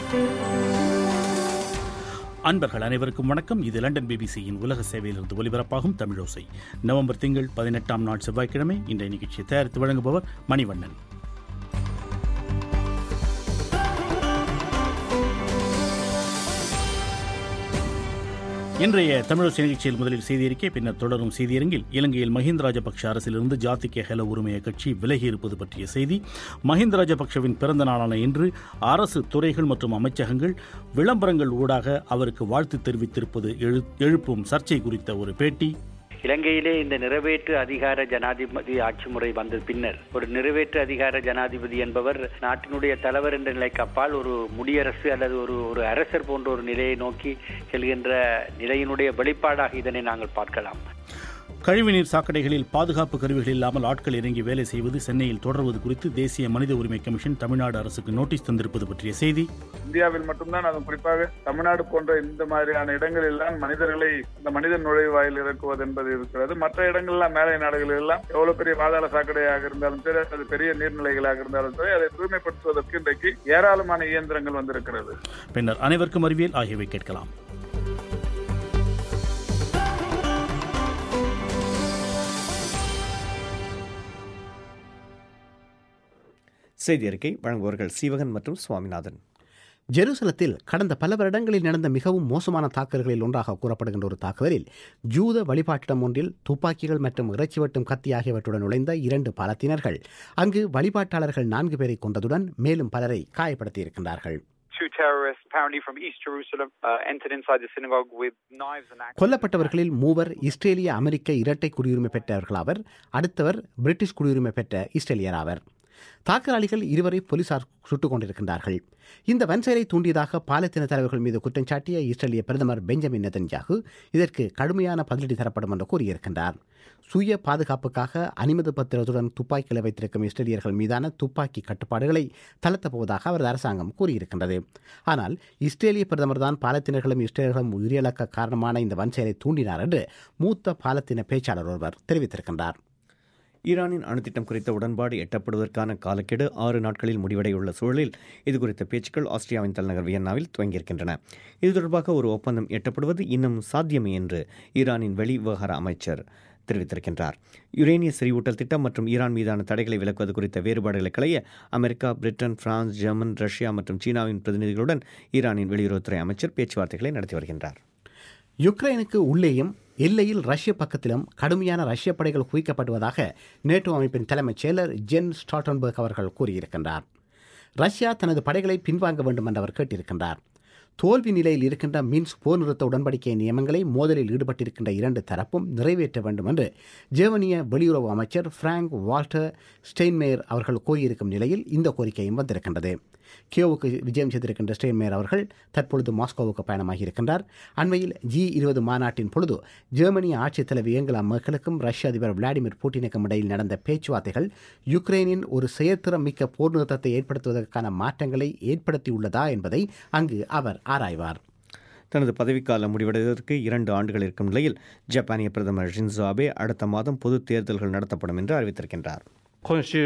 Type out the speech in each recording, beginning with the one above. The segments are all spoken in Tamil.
அன்பர்கள் அனைவருக்கும் வணக்கம் இது லண்டன் பிபிசியின் உலக சேவையிலிருந்து ஒலிபரப்பாகும் தமிழோசை நவம்பர் திங்கள் பதினெட்டாம் நாள் செவ்வாய்க்கிழமை இன்றைய நிகழ்ச்சியை தயாரித்து வழங்குபவர் மணிவண்ணன் இன்றைய தமிழோசை நிகழ்ச்சியில் முதலில் செய்தியறிக்கை பின்னர் தொடரும் செய்தியரங்கில் இலங்கையில் மஹிந்த ராஜபக்ஷ அரசிலிருந்து ஜாத்திக ஹெல உரிமைய கட்சி விலகியிருப்பது பற்றிய செய்தி மஹிந்த ராஜபக்ஷவின் பிறந்த நாளான இன்று அரசு துறைகள் மற்றும் அமைச்சகங்கள் விளம்பரங்கள் ஊடாக அவருக்கு வாழ்த்து தெரிவித்திருப்பது எழு- எழுப்பும் சர்ச்சை குறித்த ஒரு பேட்டி இலங்கையிலே இந்த நிறைவேற்று அதிகார ஜனாதிபதி ஆட்சி முறை வந்த பின்னர் ஒரு நிறைவேற்று அதிகார ஜனாதிபதி என்பவர் நாட்டினுடைய தலைவர் என்ற நிலைக்கு அப்பால் ஒரு முடியரசு அல்லது ஒரு ஒரு அரசர் போன்ற ஒரு நிலையை நோக்கி செல்கின்ற நிலையினுடைய வெளிப்பாடாக இதனை நாங்கள் பார்க்கலாம் கழிவுநீர் சாக்கடைகளில் பாதுகாப்பு கருவிகள் இல்லாமல் ஆட்கள் இறங்கி வேலை செய்வது சென்னையில் தொடர்வது குறித்து தேசிய மனித உரிமை கமிஷன் தமிழ்நாடு அரசுக்கு நோட்டீஸ் தந்திருப்பது பற்றிய செய்தி இந்தியாவில் மட்டும்தான் அதுவும் குறிப்பாக தமிழ்நாடு போன்ற இந்த மாதிரியான இடங்களில் தான் மனிதர்களை அந்த மனித நுழைவாயில் இறக்குவது என்பது இருக்கிறது மற்ற இடங்கள்லாம் மேலை நாடுகளில் எல்லாம் எவ்வளவு பெரிய பாதாள சாக்கடையாக இருந்தாலும் சரி அது பெரிய நீர்நிலைகளாக இருந்தாலும் சரி அதை தூய்மைப்படுத்துவதற்கு இன்றைக்கு ஏராளமான இயந்திரங்கள் வந்திருக்கிறது பின்னர் அனைவருக்கும் அறிவியல் ஆகியவை கேட்கலாம் செய்தி அறிக்கை வழங்குபவர்கள் சீவகன் மற்றும் சுவாமிநாதன் ஜெருசலத்தில் கடந்த பல வருடங்களில் நடந்த மிகவும் மோசமான தாக்குதல்களில் ஒன்றாக கூறப்படுகின்ற ஒரு தாக்குதலில் ஜூத வழிபாட்டிடம் ஒன்றில் துப்பாக்கிகள் மற்றும் இறைச்சி வெட்டும் கத்தி ஆகியவற்றுடன் நுழைந்த இரண்டு பாலத்தினர்கள் அங்கு வழிபாட்டாளர்கள் நான்கு பேரை கொண்டதுடன் மேலும் பலரை காயப்படுத்தியிருக்கின்றார்கள் two terrorists, apparently from East Jerusalem, uh, entered inside the synagogue with knives and axes. கொல்லப்பட்டவர்களில் மூவர் இஸ்ரேலிய அமெரிக்க இரட்டை குடியுரிமை பெற்றவர்களாவர் அடுத்தவர் பிரிட்டிஷ் குடியுரிமை பெற்ற இஸ்ரேலியர் ஆவர் தாக்குதலாளிகள் இருவரை போலீசார் சுட்டுக் கொண்டிருக்கின்றார்கள் இந்த வன்செயலை தூண்டியதாக பாலஸ்தீன தலைவர்கள் மீது குற்றம் சாட்டிய இஸ்ரேலிய பிரதமர் பெஞ்சமின் நெதன்யாகு இதற்கு கடுமையான பதிலடி தரப்படும் என்று கூறியிருக்கின்றார் சுய பாதுகாப்புக்காக அனுமதி பத்திரத்துடன் துப்பாக்கிகளை வைத்திருக்கும் இஸ்ரேலியர்கள் மீதான துப்பாக்கி கட்டுப்பாடுகளை தளர்த்தப் போவதாக அவரது அரசாங்கம் கூறியிருக்கின்றது ஆனால் இஸ்ரேலிய பிரதமர் தான் பாலத்தினர்களும் இஸ்ரேலர்களும் உயிரிழக்க காரணமான இந்த வன்செயலை தூண்டினார் என்று மூத்த பாலத்தின பேச்சாளர் ஒருவர் தெரிவித்திருக்கின்றார் ஈரானின் அணுத்திட்டம் குறித்த உடன்பாடு எட்டப்படுவதற்கான காலக்கெடு ஆறு நாட்களில் முடிவடையுள்ள சூழலில் இது குறித்த பேச்சுக்கள் ஆஸ்திரியாவின் தலைநகர் வியன்னாவில் துவங்கியிருக்கின்றன இது தொடர்பாக ஒரு ஒப்பந்தம் எட்டப்படுவது இன்னும் சாத்தியமே என்று ஈரானின் வெளி விவகார அமைச்சர் தெரிவித்திருக்கின்றார் யுரேனிய செறிவூட்டல் திட்டம் மற்றும் ஈரான் மீதான தடைகளை விலக்குவது குறித்த வேறுபாடுகளை களைய America Britain France German Russia மற்றும் சீனாவின் பிரதிநிதிகளுடன் ஈரானின் வெளியுறவுத்துறை அமைச்சர் பேச்சுவார்த்தைகளை நடத்தி வருகின்றார் யுக்ரைனுக்கு உள்ளேயும் எல்லையில் ரஷ்ய பக்கத்திலும் கடுமையான ரஷ்ய படைகள் குவிக்கப்படுவதாக நேட்டோ அமைப்பின் தலைமைச் செயலர் ஜென் ஸ்டால்டன்பர்க் அவர்கள் கூறியிருக்கின்றார் ரஷ்யா தனது படைகளை பின்வாங்க வேண்டும் என்று அவர் கேட்டிருக்கின்றார் தோல்வி நிலையில் இருக்கின்ற மின்ஸ் போர் நிறுத்த உடன்படிக்கை நியமங்களை மோதலில் ஈடுபட்டிருக்கின்ற இரண்டு தரப்பும் நிறைவேற்ற வேண்டும் என்று ஜெர்மனிய வெளியுறவு அமைச்சர் பிராங்க் வால்டர் ஸ்டெயின்மேயர் அவர்கள் கூறியிருக்கும் நிலையில் இந்த கோரிக்கையும் வந்திருக்கின்றது கியோவுக்கு விஜயம் செய்திருக்கின்ற ஸ்டெயின்மேயர் அவர்கள் தற்பொழுது மாஸ்கோவுக்கு பயணமாகி இருக்கின்றார் அண்மையில் ஜி இருபது மாநாட்டின் பொழுது ஜெர்மனிய ஆட்சித் தலைவர் ஏங்கலா மெர்க்கலுக்கும் ரஷ்ய அதிபர் விளாடிமிர் புட்டினுக்கும் இடையில் நடந்த பேச்சுவார்த்தைகள் யுக்ரைனின் ஒரு செயற்திறம் மிக்க போர் நிறுத்தத்தை ஏற்படுத்துவதற்கான மாற்றங்களை ஏற்படுத்தியுள்ளதா என்பதை அங்கு அவர் ஆராய்வார் தனது பதவிக்காலம் முடிவடைவதற்கு இரண்டு ஆண்டுகள் இருக்கும் நிலையில் ஜப்பானிய பிரதமர் ஷின்சோ அபே அடுத்த மாதம் பொது தேர்தல்கள் நடத்தப்படும் என்று அறிவித்திருக்கின்றார் 今週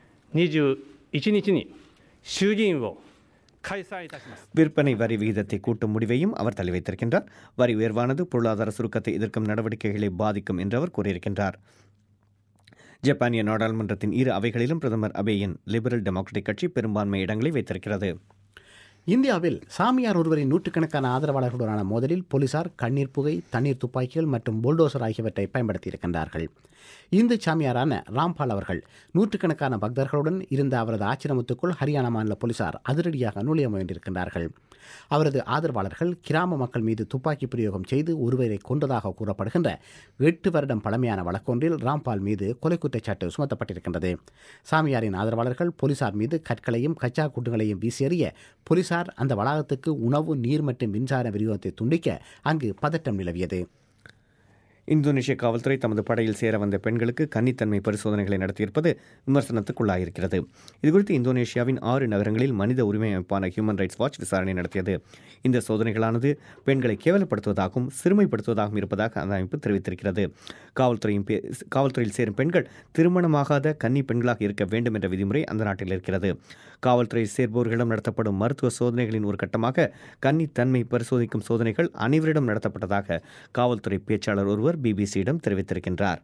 21日に衆議院を解散いたします விற்பனை வரி விகிதத்தை கூட்டும் முடிவையும் அவர் தள்ளி வைத்திருக்கின்றார் வரி உயர்வானது பொருளாதார சுருக்கத்தை எதிர்க்கும் நடவடிக்கைகளை பாதிக்கும் என்று அவர் கூறியிருக்கின்றார் ஜப்பானிய நாடாளுமன்றத்தின் இரு அவைகளிலும் பிரதமர் அபேயின் லிபரல் டெமோக்ராட்டிக் கட்சி பெரும்பான்மை இடங்களை வைத்திருக்கிறது இந்தியாவில் சாமியார் ஒருவரின் நூற்றுக்கணக்கான ஆதரவாளர்களுடனான மோதலில் போலீசார் கண்ணீர் புகை தண்ணீர் துப்பாக்கிகள் மற்றும் புல்டோசர் ஆகியவற்றை பயன்படுத்தியிருக்கின்றார்கள் இந்து சாமியாரான ராம்பால் அவர்கள் நூற்றுக்கணக்கான பக்தர்களுடன் இருந்த அவரது ஆச்சிரமத்துக்குள் ஹரியானா மாநில போலீசார் அதிரடியாக நுழைய முயன்றிருக்கின்றார்கள் அவரது ஆதரவாளர்கள் கிராம மக்கள் மீது துப்பாக்கி பிரயோகம் செய்து ஒருவரை கொன்றதாக கூறப்படுகின்ற எட்டு வருடம் பழமையான வழக்கொன்றில் ராம்பால் மீது கொலை குற்றச்சாட்டு சுமத்தப்பட்டிருக்கின்றது சாமியாரின் ஆதரவாளர்கள் போலீசார் மீது கற்களையும் கச்சா குண்டுகளையும் வீசி எறிய போலீசார் அந்த வளாகத்துக்கு உணவு நீர் மற்றும் மின்சார விநியோகத்தை துண்டிக்க அங்கு பதட்டம் நிலவியது இந்தோனேஷிய காவல்துறை தமது படையில் சேர வந்த பெண்களுக்கு கன்னித்தன்மை பரிசோதனைகளை நடத்தியிருப்பது விமர்சனத்துக்குள்ளாயிருக்கிறது இதுகுறித்து இந்தோனேஷியாவின் ஆறு நகரங்களில் மனித உரிமை அமைப்பான ஹியூமன் ரைட்ஸ் வாட்ச் விசாரணை நடத்தியது இந்த சோதனைகளானது பெண்களை கேவலப்படுத்துவதாகவும் சிறுமைப்படுத்துவதாகவும் இருப்பதாக அந்த அமைப்பு தெரிவித்திருக்கிறது காவல்துறையின் பே- காவல்துறையில் சேரும் பெண்கள் திருமணமாகாத கன்னி பெண்களாக இருக்க வேண்டும் என்ற விதிமுறை அந்த நாட்டில் இருக்கிறது காவல்துறையில் சேர்பவர்களிடம் நடத்தப்படும் மருத்துவ சோதனைகளின் ஒரு கட்டமாக கன்னித்தன்மை பரிசோதிக்கும் சோதனைகள் அனைவரிடம் நடத்தப்பட்டதாக காவல்துறை பேச்சாளர் ஒருவர் பிபிசியிடம் தெரிவித்திருக்கின்றார்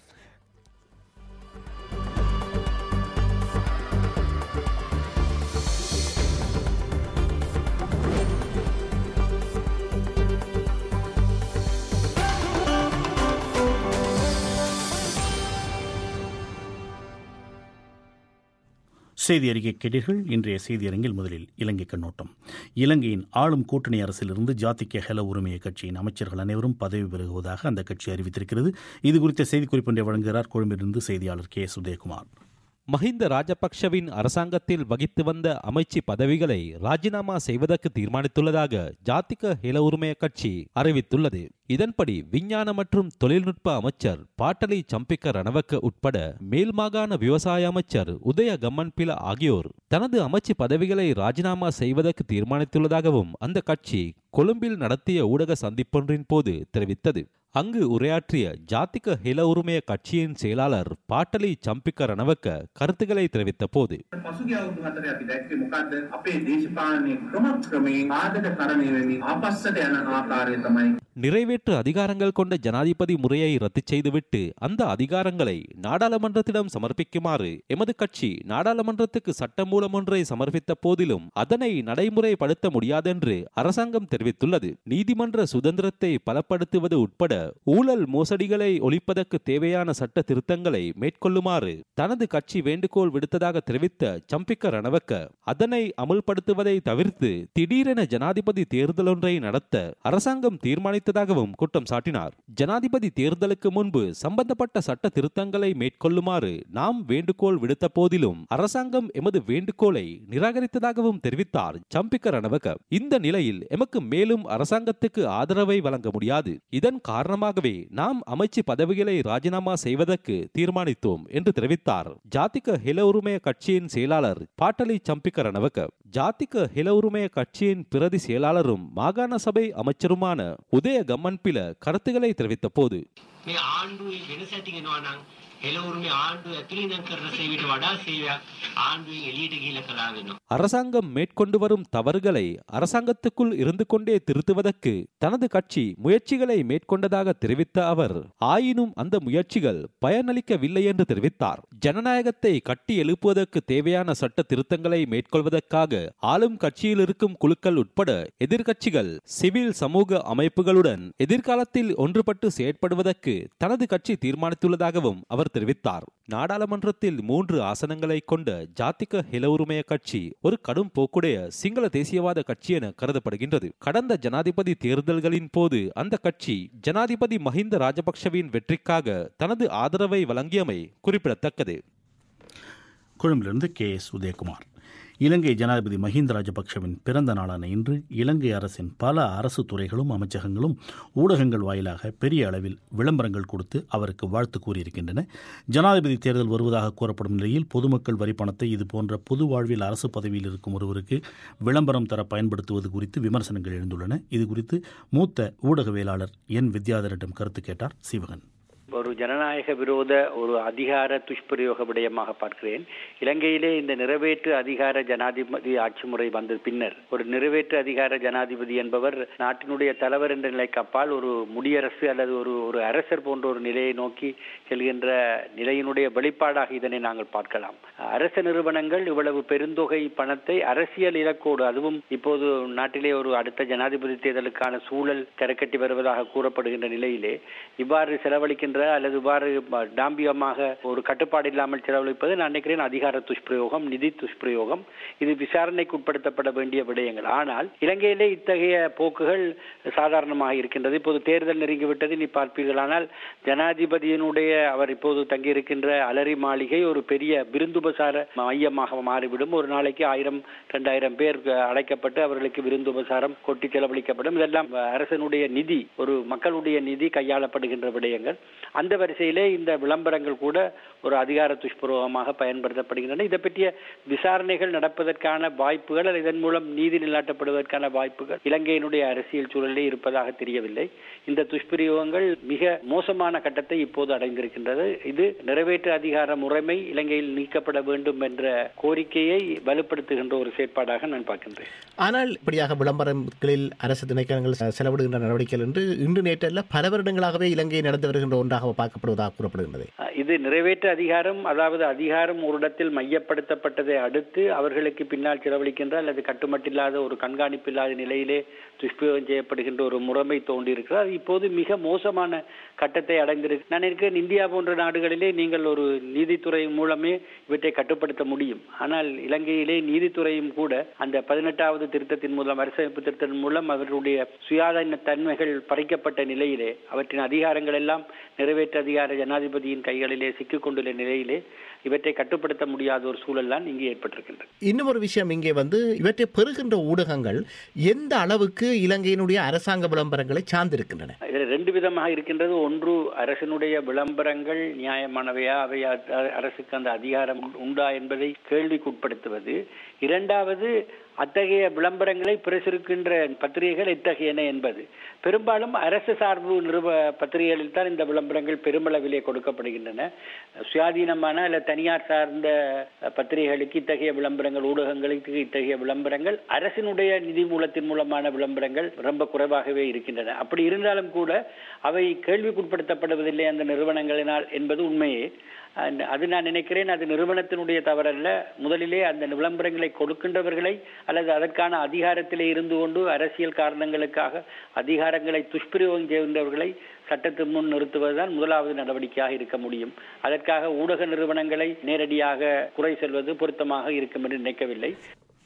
செய்தி அறிக்கை கேட்டீர்கள் இன்றைய செய்தி அரங்கில் முதலில் இலங்கை கண்ணோட்டம் இலங்கையின் ஆளும் கூட்டணி அரசிலிருந்து ஜாதிக்க ஹெல உரிமைய கட்சியின் அமைச்சர்கள் அனைவரும் பதவி விலகுவதாக அந்த கட்சி அறிவித்திருக்கிறது இது குறித்த செய்திக்குறிப்பு ஒன்றை வழங்குகிறார் கொழும்பிலிருந்து செய்தியாளர் கே சுதயகுமார் மஹிந்த ராஜபக்ஷவின் அரசாங்கத்தில் வகித்து வந்த அமைச்சு பதவிகளை ராஜினாமா செய்வதற்கு தீர்மானித்துள்ளதாக ஜாத்திக ஹில உரிமைய கட்சி அறிவித்துள்ளது இதன்படி விஞ்ஞான மற்றும் தொழில்நுட்ப அமைச்சர் பாட்டலி சம்பிக்க ரணவக்க உட்பட மேல் மாகாண விவசாய அமைச்சர் உதய கம்மன்பில ஆகியோர் தனது அமைச்சு பதவிகளை ராஜினாமா செய்வதற்கு தீர்மானித்துள்ளதாகவும் அந்த கட்சி கொழும்பில் நடத்திய ஊடக சந்திப்பொன்றின் போது தெரிவித்தது அங்கு உரையாற்றிய ஜாத்திக ஹில உரிமைய கட்சியின் செயலாளர் பாட்டலி சம்பிக்க ரணவக்க கருத்துக்களை தெரிவித்த போது පසුගිය අවුරුදු හතරේ අපි දැක්කේ මොකද්ද අපේ දේශපාලනයේ ක්‍රමක්‍රමයෙන් ආදක කරණය වෙමින් ආපස්සට යන ආකාරය තමයි நிறைவேற்று அதிகாரங்கள் கொண்ட ஜனாதிபதி முறையை ரத்து செய்துவிட்டு அந்த அதிகாரங்களை நாடாளுமன்றத்திடம் சமர்ப்பிக்குமாறு எமது கட்சி நாடாளுமன்றத்துக்கு சட்டமூலம் ஒன்றை சமர்ப்பித்த போதிலும் அதனை நடைமுறைப்படுத்த முடியாதென்று அரசாங்கம் தெரிவித்துள்ளது நீதிமன்ற சுதந்திரத்தை பலப்படுத்துவது உட்பட ஊழல் மோசடிகளை ஒழிப்பதற்கு தேவையான சட்ட திருத்தங்களை மேற்கொள்ளுமாறு தனது கட்சி வேண்டுகோள் விடுத்ததாக தெரிவித்த சம்பிக்க ரணவக்க அதனை அமுல்படுத்துவதை தவிர்த்து திடீரென ஜனாதிபதி தேர்தலொன்றை நடத்த அரசாங்கம் தீர்மானித்ததாகவும் குற்றம் சாட்டினார் ஜனாதிபதி தேர்தலுக்கு முன்பு சம்பந்தப்பட்ட சட்ட திருத்தங்களை மேற்கொள்ளுமாறு நாம் வேண்டுகோள் விடுத்த போதிலும் அரசாங்கம் எமது வேண்டுகோளை நிராகரித்ததாகவும் தெரிவித்தார் சம்பிக்க ரணவக இந்த நிலையில் எமக்கு மேலும் அரசாங்கத்துக்கு ஆதரவை வழங்க முடியாது இதன் காரணமாகவே நாம் அமைச்சு பதவிகளை ராஜினாமா செய்வதற்கு தீர்மானித்தோம் என்று தெரிவித்தார் ஜாத்திக ஹில உரிமைய கட்சியின் செயலாளர் பாட்டலி சம்பிக்க ரணவக ஜாத்திக ஹில உரிமைய கட்சியின் பிரதி செயலாளரும் மாகாண சபை அமைச்சருமான உதய கம்மன்பில கருத்துக்களை தெரிவித்த போது මේ ආණ්ඩුවේ වෙනස ඇති වෙනවා නම් හෙළවුරුමේ ආණ්ඩුව ඇතුළේ ඉඳන් කරන සේවයට වඩා සේවයක් ආණ්ඩුවෙන් එළියට ගිහිල්ලා කළා වෙනවා. அரசாங்கம் மேற்கொண்டு வரும் தவறுகளை அரசாங்கத்துக்குள் இருந்து கொண்டே திருத்துவதற்கு தனது கட்சி முயற்சிகளை மேற்கொண்டதாக தெரிவித்த அவர் ஆயினும் அந்த முயற்சிகள் பயனளிக்கவில்லை என்று தெரிவித்தார் ஜனநாயகத்தை கட்டி எழுப்புவதற்கு தேவையான சட்ட திருத்தங்களை மேற்கொள்வதற்காக ஆளும் கட்சியில் இருக்கும் குழுக்கள் உட்பட எதிர்க்கட்சிகள் சிவில் சமூக அமைப்புகளுடன் எதிர்காலத்தில் ஒன்றுபட்டு செயற்படுவதற்கு தனது கட்சி தீர்மானித்துள்ளதாகவும் அவர் தெரிவித்தார் நாடாளுமன்றத்தில் மூன்று ஆசனங்களை கொண்ட ஜாத்திக ஹில உரிமைய கட்சி ஒரு கடும் போக்குடைய சிங்கள தேசியவாத கட்சி என கருதப்படுகின்றது கடந்த ஜனாதிபதி தேர்தல்களின் போது அந்த கட்சி ஜனாதிபதி மஹிந்த ராஜபக்ஷவின் வெற்றிக்காக தனது ஆதரவை வழங்கியமை குறிப்பிடத்தக்கது கொழும்பிலிருந்து கே எஸ் உதயகுமார் இலங்கை ஜனாதிபதி மஹிந்த ராஜபக்ஷவின் பிறந்த நாளான இன்று இலங்கை அரசின் பல அரசு துறைகளும் அமைச்சகங்களும் ஊடகங்கள் வாயிலாக பெரிய அளவில் விளம்பரங்கள் கொடுத்து அவருக்கு வாழ்த்து கூறியிருக்கின்றன ஜனாதிபதி தேர்தல் வருவதாக கூறப்படும் நிலையில் பொதுமக்கள் வரி பணத்தை இதுபோன்ற பொது வாழ்வில் அரசு பதவியில் இருக்கும் ஒருவருக்கு விளம்பரம் தர பயன்படுத்துவது குறித்து விமர்சனங்கள் எழுந்துள்ளன இது குறித்து மூத்த ஊடகவியலாளர் என் வித்யாதரிடம் கருத்து கேட்டார் சீவகன் ஒரு ஜனநாயக விரோத ஒரு அதிகார துஷ்பிரயோக விடயமாக பார்க்கிறேன் இலங்கையிலே இந்த நிறைவேற்று அதிகார ஜனாதிபதி ஆட்சி முறை வந்த பின்னர் ஒரு நிறைவேற்று அதிகார ஜனாதிபதி என்பவர் நாட்டினுடைய தலைவர் என்ற நிலைக்கு அப்பால் ஒரு முடியரசு அல்லது ஒரு ஒரு அரசர் போன்ற ஒரு நிலையை நோக்கி செல்கின்ற நிலையினுடைய வெளிப்பாடாக இதனை நாங்கள் பார்க்கலாம் அரச நிறுவனங்கள் இவ்வளவு பெருந்தொகை பணத்தை அரசியல் இலக்கோடு அதுவும் இப்போது நாட்டிலே ஒரு அடுத்த ஜனாதிபதி தேர்தலுக்கான சூழல் கரைக்கட்டி வருவதாக கூறப்படுகின்ற நிலையிலே இவ்வாறு செலவழிக்கின்ற செலவழிப்பது அல்லது இவ்வாறு ம- டாம்பிகமாக ஒரு கட்டுப்பாடு இல்லாமல் செலவழிப்பது நான் நினைக்கிறேன் அதிகார துஷ்பிரயோகம் நிதி துஷ்பிரயோகம் இது விசாரணைக்கு உட்படுத்தப்பட வேண்டிய விடயங்கள் ஆனால் இலங்கையிலே இத்தகைய போக்குகள் சாதாரணமாக இருக்கின்றது இப்போது தேர்தல் நெருங்கிவிட்டது நீ பார்ப்பீர்களானால் ஜனாதிபதியினுடைய அவர் இப்போது தங்கியிருக்கின்ற அலரி மாளிகை ஒரு பெரிய விருந்துபசார மையமாக மாறிவிடும் ஒரு நாளைக்கு ஆயிரம் ரெண்டாயிரம் பேர் அழைக்கப்பட்டு அவர்களுக்கு விருந்துபசாரம் கொட்டி செலவழிக்கப்படும் இதெல்லாம் அரசனுடைய நிதி ஒரு மக்களுடைய நிதி கையாளப்படுகின்ற விடயங்கள் அந்த வரிசையிலே இந்த விளம்பரங்கள் கூட ஒரு அதிகார துஷ்பிரயோகமாக பயன்படுத்தப்படுகின்றன இதை பற்றிய விசாரணைகள் நடப்பதற்கான வாய்ப்புகள் அல்லது இதன் மூலம் நீதி நிலாட்டப்படுவதற்கான வாய்ப்புகள் இலங்கையினுடைய அரசியல் சூழலில் இருப்பதாக தெரியவில்லை இந்த துஷ்பிரயோகங்கள் மிக மோசமான கட்டத்தை இப்போது அடைந்திருக்கின்றது இது நிறைவேற்று அதிகார முறைமை இலங்கையில் நீக்கப்பட வேண்டும் என்ற கோரிக்கையை வலுப்படுத்துகின்ற ஒரு செயற்பாடாக நான் பார்க்கின்றேன் ஆனால் இப்படியாக விளம்பரங்களில் அரசு திணைக்களங்கள் செ- செலவிடுகின்ற நடவடிக்கைகள் என்று இன்று நேற்றல்ல பல வருடங்களாகவே இலங்கையில் நடந்து வருகின்ற ஒன்றாக பார்க்கப்படுவதாக கூறப்படுகின்றது அஹ் இது நிறைவேற்று அதிகாரம் அதாவது அதிகாரம் ஒரு இடத்தில் மையப்படுத்தப்பட்டதை அடுத்து அவர்களுக்கு பின்னால் செலவழிக்கின்ற அல்லது கட்டுமட்டில்லாத ஒரு கண்காணிப்பு இல்லாத நிலையிலே துஷ்பிரயோகம் செய்யப்படுகின்ற ஒரு முறைமை தோன்றியிருக்கிறது அது இப்போது மிக மோசமான கட்டத்தை அடைந்திருக்கு நான் நினைக்கிறேன் இந்தியா போன்ற நாடுகளிலே நீங்கள் ஒரு நீதித்துறை மூலமே இவற்றை கட்டுப்படுத்த முடியும் ஆனால் இலங்கையிலே நீதித்துறையும் கூட அந்த பதினெட்டாவது திருத்தத்தின் மூலம் அரசமைப்பு திருத்தத்தின் மூலம் அவர்களுடைய சுயாதீன தன்மைகள் பறிக்கப்பட்ட நிலையிலே அவற்றின் அதிகாரங்கள் எல்லாம் நிறைவேற்று அதிகார ஜனாதிபதியின் கைகளிலே சிக்கிக்கொண்டுள்ள நிலையிலே இவற்றை கட்டுப்படுத்த முடியாத ஒரு சூழல் தான் இங்கே ஏற்பட்டிருக்கின்றது இன்னும் ஒரு விஷயம் இங்கே வந்து இவற்றை பெறுகின்ற ஊடகங்கள் எந்த அளவுக்கு இலங்கையினுடைய அரசாங்க விளம்பரங்களை சார்ந்திருக்கின்றன இதில் ரெண்டு விதமாக இருக்கின்றது ஒன்று அரசனுடைய விளம்பரங்கள் நியாயமானவையா அவை அ- அரசுக்கு அந்த அதிகாரம் உண்டா என்பதை கேள்விக்குட்படுத்துவது இரண்டாவது அத்தகைய விளம்பரங்களை பிரசுரிக்கின்ற பத்திரிகைகள் எத்தகையன என்பது பெரும்பாலும் அரசு சார்பு நிறுவ பத்திரிகைகளில் தான் இந்த விளம்பரங்கள் பெருமளவிலே கொடுக்கப்படுகின்றன சுயாதீனமான அல்ல தனியார் சார்ந்த பத்திரிகைகளுக்கு இத்தகைய விளம்பரங்கள் ஊடகங்களுக்கு இத்தகைய விளம்பரங்கள் அரசினுடைய நிதி மூலத்தின் மூலமான விளம்பரங்கள் ரொம்ப குறைவாகவே இருக்கின்றன அப்படி இருந்தாலும் கூட அவை கேள்விக்குட்படுத்தப்படுவதில்லை அந்த நிறுவனங்களினால் என்பது உண்மையே And அது நான் நினைக்கிறேன் அது நிறுவனத்தினுடைய தவறல்ல முதலிலே அந்த விளம்பரங்களை கொடுக்கின்றவர்களை அல்லது அதற்கான அதிகாரத்திலே இருந்து கொண்டு அரசியல் காரணங்களுக்காக அதிகாரங்களை துஷ்பிரயோகம் செய்கின்றவர்களை சட்டத்தின் முன் நிறுத்துவதுதான் முதலாவது நடவடிக்கையாக இருக்க முடியும் அதற்காக ஊடக நிறுவனங்களை நேரடியாக குறை சொல்வது பொருத்தமாக இருக்கும் என்று நினைக்கவில்லை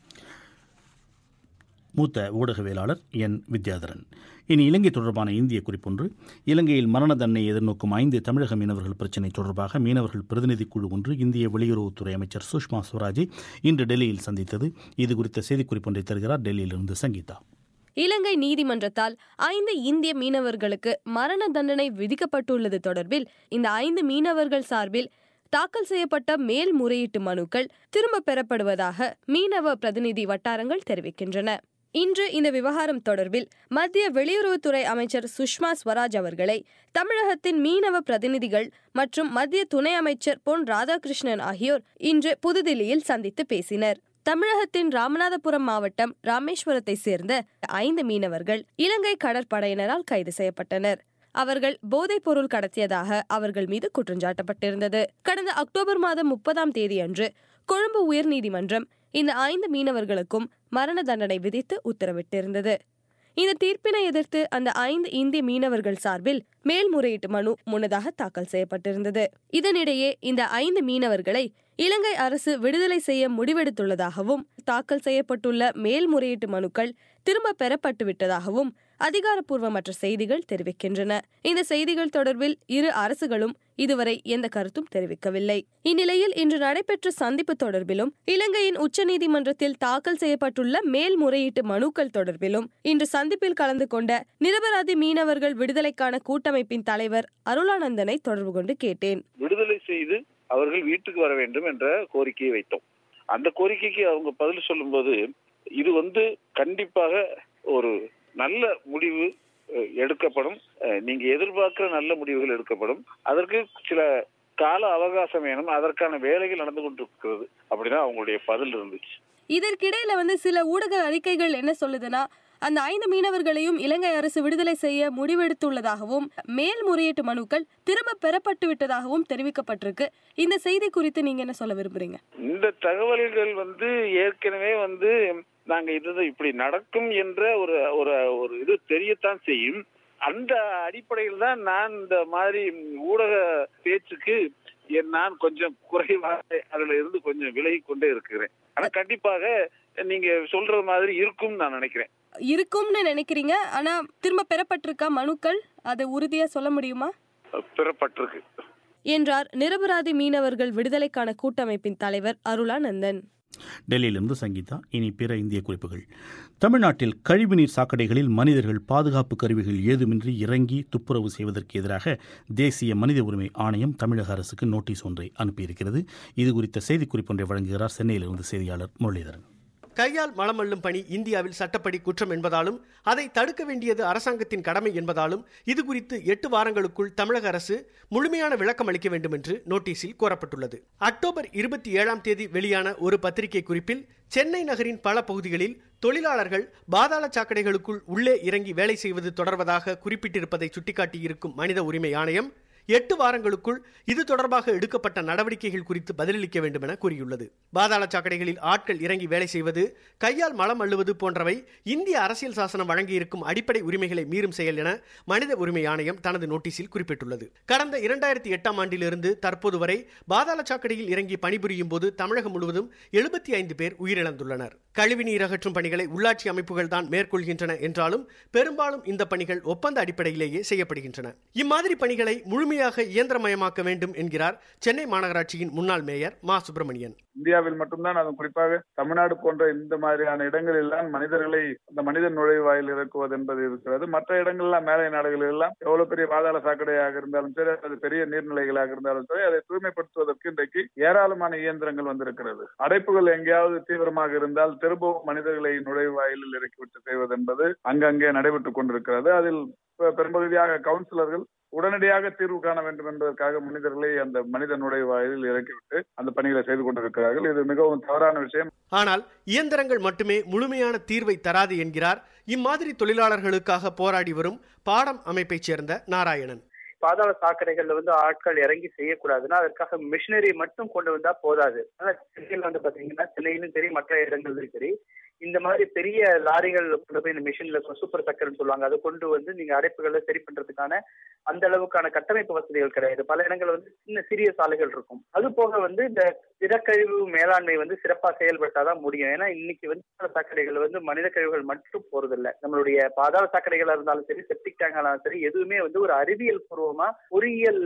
மூத்த ஊடகவியலாளர் என் வித்யாதரன் இனி இலங்கை தொடர்பான இந்திய குறிப்பொன்று இலங்கையில் மரண தண்டனை எதிர்நோக்கும் ஐந்து தமிழக மீனவர்கள் பிரச்சினை தொடர்பாக மீனவர்கள் பிரதிநிதி குழு ஒன்று இந்திய வெளியுறவுத்துறை அமைச்சர் சுஷ்மா ஸ்வராஜை இன்று டெல்லியில் சந்தித்தது இது குறித்த செய்திக்குறிப்பொன்றை தருகிறார் டெல்லியிலிருந்து சங்கீதா இலங்கை நீதிமன்றத்தால் ஐந்து இந்திய மீனவர்களுக்கு மரண தண்டனை விதிக்கப்பட்டுள்ளது தொடர்பில் இந்த ஐந்து மீனவர்கள் சார்பில் தாக்கல் செய்யப்பட்ட மேல்முறையீட்டு மனுக்கள் திரும்ப பெறப்படுவதாக மீனவ பிரதிநிதி வட்டாரங்கள் தெரிவிக்கின்றன இன்று இந்த விவகாரம் தொடர்பில் மத்திய வெளியுறவுத்துறை அமைச்சர் சுஷ்மா ஸ்வராஜ் அவர்களை தமிழகத்தின் மீனவ பிரதிநிதிகள் மற்றும் மத்திய துணை அமைச்சர் பொன் ராதாகிருஷ்ணன் ஆகியோர் இன்று புதுதில்லியில் சந்தித்து பேசினர் தமிழகத்தின் ராமநாதபுரம் மாவட்டம் ராமேஸ்வரத்தை சேர்ந்த ஐந்து மீனவர்கள் இலங்கை கடற்படையினரால் கைது செய்யப்பட்டனர் அவர்கள் போதைப் பொருள் கடத்தியதாக அவர்கள் மீது குற்றஞ்சாட்டப்பட்டிருந்தது கடந்த அக்டோபர் மாதம் முப்பதாம் தேதி அன்று கொழும்பு உயர்நீதிமன்றம் இந்த ஐந்து மீனவர்களுக்கும் மரண தண்டனை விதித்து உத்தரவிட்டிருந்தது இந்த தீர்ப்பினை எதிர்த்து அந்த ஐந்து இந்திய மீனவர்கள் சார்பில் மேல்முறையீட்டு மனு முன்னதாக தாக்கல் செய்யப்பட்டிருந்தது இதனிடையே இந்த ஐந்து மீனவர்களை இலங்கை அரசு விடுதலை செய்ய முடிவெடுத்துள்ளதாகவும் தாக்கல் செய்யப்பட்டுள்ள மேல்முறையீட்டு மனுக்கள் திரும்ப பெறப்பட்டு விட்டதாகவும் அதிகாரப்பூர்வமற்ற செய்திகள் தெரிவிக்கின்றன இந்த செய்திகள் தொடர்பில் இரு அரசுகளும் இதுவரை எந்த கருத்தும் தெரிவிக்கவில்லை இந்நிலையில் இன்று நடைபெற்ற சந்திப்பு தொடர்பிலும் இலங்கையின் உச்சநீதிமன்றத்தில் தாக்கல் செய்யப்பட்டுள்ள மேல்முறையீட்டு மனுக்கள் தொடர்பிலும் இன்று சந்திப்பில் கலந்து கொண்ட நிரபராதி மீனவர்கள் விடுதலைக்கான கூட்டமைப்பின் தலைவர் அருளானந்தனை தொடர்பு கொண்டு கேட்டேன் விடுதலை செய்து அவர்கள் வீட்டுக்கு வர வேண்டும் என்ற கோரிக்கையை வைத்தோம் அந்த கோரிக்கைக்கு அவங்க பதில் சொல்லும்போது இது வந்து கண்டிப்பாக ஒரு நல்ல முடிவு அஹ், எடுக்கப்படும் அஹ், நீங்க எதிர்பார்க்கிற நல்ல முடிவுகள் எடுக்கப்படும் அதற்கு சில கால அவகாசம் வேணும் அதற்கான வேலைகள் நடந்து கொண்டிருக்கிறது அப்படின்னா அவங்களுடைய பதில் இருந்துச்சு இதற்கிடையில வந்து சில ஊடக அறிக்கைகள் என்ன சொல்லுதுன்னா அந்த ஐந்து மீனவர்களையும் இலங்கை அரசு விடுதலை செய்ய முடிவெடுத்துள்ளதாகவும் மேல்முறையீட்டு மனுக்கள் திரும்ப பெறப்பட்டு விட்டதாகவும் தெரிவிக்கப்பட்டிருக்கு இந்த செய்தி குறித்து நீங்க என்ன சொல்ல விரும்புறீங்க இந்த தகவல்கள் வந்து ஏற்கனவே வந்து நாங்க இது இப்படி நடக்கும் என்ற ஒரு ஒரு ஒரு இது தெரியத்தான் செய்யும் அந்த அடிப்படையில் தான் நான் இந்த மாதிரி ஊடக பேச்சுக்கு என் நான் கொஞ்சம் குறைவாக அதுல இருந்து கொஞ்சம் விலகி கொண்டே இருக்கிறேன் ஆனா கண்டிப்பாக நீங்க சொல்ற மாதிரி இருக்கும் நான் நினைக்கிறேன் இருக்கும்னு நினைக்கிறீங்க ஆனா திரும்ப பெறப்பட்டிருக்கா மனுக்கள் அதை உறுதியா சொல்ல முடியுமா பெறப்பட்டிருக்கு என்றார் நிரபராதி மீனவர்கள் விடுதலைக்கான கூட்டமைப்பின் தலைவர் அருளானந்தன் டெல்லியிலிருந்து சங்கீதா இனி பிற இந்திய குறிப்புகள் தமிழ்நாட்டில் கழிவுநீர் சாக்கடைகளில் மனிதர்கள் பாதுகாப்பு கருவிகள் ஏதுமின்றி இறங்கி துப்புரவு செய்வதற்கு எதிராக தேசிய மனித உரிமை ஆணையம் தமிழக அரசுக்கு நோட்டீஸ் ஒன்றை அனுப்பியிருக்கிறது இது குறித்த செய்திக்குறிப்பு ஒன்றை வழங்குகிறார் சென்னையிலிருந்து செய்தியாளர் முரளிதரன் கையால் மலம் அள்ளும் பணி இந்தியாவில் சட்டப்படி குற்றம் என்பதாலும் அதை தடுக்க வேண்டியது அரசாங்கத்தின் கடமை என்பதாலும் இது குறித்து எட்டு வாரங்களுக்குள் தமிழக அரசு முழுமையான விளக்கம் அளிக்க வேண்டும் என்று நோட்டீஸில் கோரப்பட்டுள்ளது அக்டோபர் இருபத்தி ஏழாம் தேதி வெளியான ஒரு பத்திரிகை குறிப்பில் சென்னை நகரின் பல பகுதிகளில் தொழிலாளர்கள் பாதாள சாக்கடைகளுக்குள் உள்ளே இறங்கி வேலை செய்வது தொடர்வதாக குறிப்பிட்டிருப்பதை சுட்டிக்காட்டியிருக்கும் மனித உரிமை ஆணையம் எட்டு வாரங்களுக்குள் இது தொடர்பாக எடுக்கப்பட்ட நடவடிக்கைகள் குறித்து பதிலளிக்க வேண்டும் என கூறியுள்ளது பாதாள சாக்கடைகளில் ஆட்கள் இறங்கி வேலை செய்வது கையால் மலம் அள்ளுவது போன்றவை இந்திய அரசியல் சாசனம் வழங்கியிருக்கும் அடிப்படை உரிமைகளை மீறும் செயல் என மனித உரிமை ஆணையம் தனது நோட்டீஸில் குறிப்பிட்டுள்ளது கடந்த இரண்டாயிரத்தி எட்டாம் ஆண்டிலிருந்து தற்போது வரை பாதாள சாக்கடையில் இறங்கி பணிபுரியும் போது தமிழகம் முழுவதும் எழுபத்தி ஐந்து பேர் உயிரிழந்துள்ளனர் கழிவுநீர் அகற்றும் பணிகளை உள்ளாட்சி அமைப்புகள் தான் மேற்கொள்கின்றன என்றாலும் பெரும்பாலும் இந்த பணிகள் ஒப்பந்த அடிப்படையிலேயே செய்யப்படுகின்றன இம்மாதிரி பணிகளை முழுமையாக இயந்திரமயமாக்க வேண்டும் என்கிறார் சென்னை மாநகராட்சியின் முன்னாள் மேயர் மா சுப்பிரமணியன் இந்தியாவில் மட்டும்தான் அது குறிப்பாக தமிழ்நாடு போன்ற இந்த மாதிரியான இடங்களில் தான் மனிதர்களை அந்த மனித நுழைவாயில் இறக்குவது என்பது இருக்கிறது மற்ற இடங்கள்லாம் மேலை நாடுகளில் எல்லாம் எவ்வளவு பெரிய பாதாள சாக்கடையாக இருந்தாலும் சரி அது பெரிய நீர்நிலைகளாக இருந்தாலும் சரி அதை தூய்மைப்படுத்துவதற்கு இன்றைக்கு ஏராளமான இயந்திரங்கள் வந்திருக்கிறது அடைப்புகள் எங்கேயாவது தீவிரமாக இருந்தால் திரும்பவும் மனிதர்களை நுழைவாயிலில் இறக்கிவிட்டு செய்வது என்பது அங்கங்கே நடைபெற்றுக் கொண்டிருக்கிறது அதில் பெரும்பகுதியாக கவுன்சிலர்கள் உடனடியாக தீர்வு காண வேண்டும் என்பதற்காக மனிதர்களை அந்த மனித நுழைவாயிலில் இறக்கிவிட்டு அந்த பணிகளை செய்து கொண்டிருக்கிறார்கள் இது மிகவும் தவறான விஷயம் ஆனால் இயந்திரங்கள் மட்டுமே முழுமையான தீர்வை தராது என்கிறார் இம்மாதிரி தொழிலாளர்களுக்காக போராடி வரும் பாடம் அமைப்பைச் சேர்ந்த நாராயணன் பாதாள சாக்கடைகள்ல வந்து ஆட்கள் இறங்கி செய்யக்கூடாதுன்னா அதற்காக மிஷினரி மட்டும் கொண்டு வந்தா போதாது ஆனா சென்னையில் வந்து பாத்தீங்கன்னா சென்னையிலும் சரி மற்ற இடங்களிலும் சரி இந்த மாதிரி பெரிய லாரிகள் கொண்டு போய் இந்த மிஷின்ல சூப்பர் சக்கர்னு சொல்லுவாங்க அதை கொண்டு வந்து நீங்க அடைப்புகளை சரி பண்றதுக்கான அந்த அளவுக்கான கட்டமைப்பு வசதிகள் கிடையாது பல இடங்கள் வந்து சின்ன சிறிய சாலைகள் இருக்கும் அது போக வந்து இந்த திடக்கழிவு மேலாண்மை வந்து சிறப்பா செயல்பட்டாதான் முடியும் ஏன்னா இன்னைக்கு வந்து சாக்கடைகள் வந்து மனித கழிவுகள் மட்டும் போறதில்ல நம்மளுடைய பாதாள சாக்கடைகளா இருந்தாலும் சரி செப்டிக் டேங்காலும் சரி எதுவுமே வந்து ஒரு அறிவியல் பூர்வமா பொறியியல்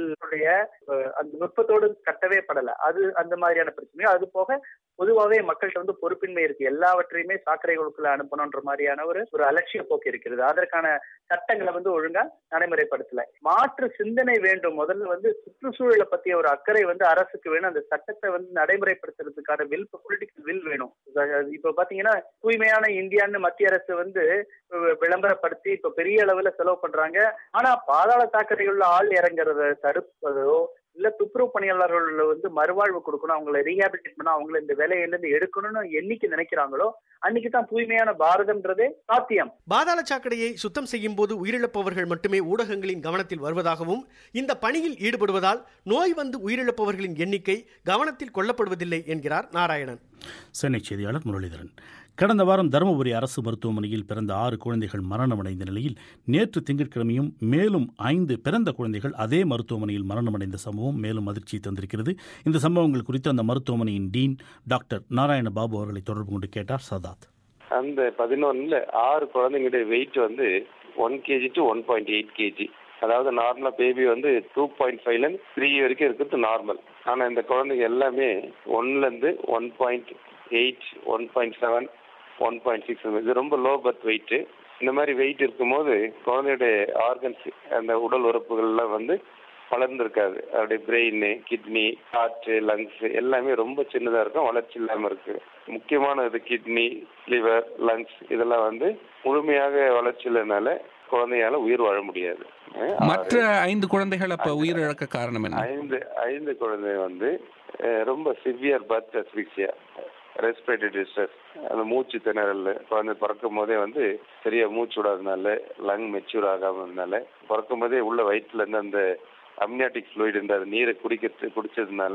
அந்த நுட்பத்தோடு கட்டவே படல அது அந்த மாதிரியான பிரச்சனையும் அது போக பொதுவாகவே மக்கள்கிட்ட வந்து பொறுப்பின்மை இருக்கு எல்லாவற்றையுமே சாக்கடைகளுக்குள்ள அனுப்பணுன்ற மாதிரியான ஒரு ஒரு அலட்சிய போக்கு இருக்கிறது அதற்கான சட்டங்களை வந்து ஒழுங்கா நடைமுறைப்படுத்தல மாற்று சிந்தனை வேண்டும் முதல்ல வந்து சுற்றுச்சூழலை பத்திய ஒரு அக்கறை வந்து அரசுக்கு வேணும் அந்த சட்டத்தை வந்து நடைமுறைப்படுத்துறதுக்கான வில் பொலிட்டிக்கல் வில் வேணும் இப்ப பாத்தீங்கன்னா தூய்மையான இந்தியான்னு மத்திய அரசு வந்து விளம்பரப்படுத்தி இப்ப பெரிய அளவுல செலவு பண்றாங்க ஆனா பாதாள சாக்கடைகள்ல ஆள் இறங்குறத தடுப்பதோ இல்ல துப்புரவு பணியாளர்கள் வந்து மறுவாழ்வு கொடுக்கணும் அவங்களை ரீஹாபிலிட்டேட் பண்ண அவங்கள இந்த வேலையில இருந்து எடுக்கணும்னு என்னைக்கு நினைக்கிறாங்களோ அன்னைக்கு தான் தூய்மையான பாரதம்ன்றதே சாத்தியம் பாதாள சாக்கடையை சுத்தம் செய்யும் போது உயிரிழப்பவர்கள் மட்டுமே ஊடகங்களின் கவனத்தில் வருவதாகவும் இந்த பணியில் ஈடுபடுவதால் நோய் வந்து உயிரிழப்பவர்களின் எண்ணிக்கை கவனத்தில் கொள்ளப்படுவதில்லை என்கிறார் நாராயணன் சென்னை செய்தியாளர் முரளிதரன் கடந்த வாரம் தருமபுரி அரசு மருத்துவமனையில் பிறந்த ஆறு குழந்தைகள் மரணமடைந்த நிலையில் நேற்று திங்கட்கிழமையும் மேலும் ஐந்து பிறந்த குழந்தைகள் அதே மருத்துவமனையில் மரணமடைந்த சம்பவம் மேலும் அதிர்ச்சியை தந்திருக்கிறது இந்த சம்பவங்கள் குறித்து அந்த மருத்துவமனையின் டீன் டாக்டர் நாராயண பாபு அவர்களை தொடர்பு கொண்டு கேட்டார் சதாத் அந்த பதினொன்னுல ஆறு குழந்தைங்களுடைய வெயிட் வந்து one KG to one point eight KG அதாவது நார்மலா பேபி வந்து டூ பாயிண்ட் ஃபைவ்ல இருந்து த்ரீ வரைக்கும் இருக்கிறது நார்மல் ஆனா இந்த குழந்தைங்க எல்லாமே ஒன்ல இருந்து one point eight one point seven one point six இது ரொம்ப லோ பர்த் வெயிட் இந்த மாதிரி வெயிட் இருக்கும்போது குழந்தையுடைய ஆர்கன்ஸ் அந்த உடல் உறுப்புகள்லாம் வந்து வளர்ந்துருக்காது அவருடைய பிரெயின் கிட்னி ஹார்ட் லங்ஸ் எல்லாமே ரொம்ப சின்னதா இருக்கும் வளர்ச்சி இல்லாம இருக்கு முக்கியமான இது கிட்னி லிவர் லங்ஸ் இதெல்லாம் வந்து முழுமையாக வளர்ச்சி இல்லைனால குழந்தையால உயிர் வாழ முடியாது மற்ற ஐந்து குழந்தைகள் அப்ப உயிரிழக்க காரணம் என்ன ஐந்து ஐந்து குழந்தை வந்து ரொம்ப severe birth asphyxia respiratory distress அந்த மூச்சு திணறல் குழந்தை பிறக்கும் போதே வந்து சரியா மூச்சு விடாதனால லங் மெச்சூர் ஆகாமனால பிறக்கும் போதே உள்ள வயிற்றுல இருந்து அந்த அம்னியாட்டிக் ஃப்ளூயிட் இந்த நீரை குடிக்கிறது குடிச்சதுனால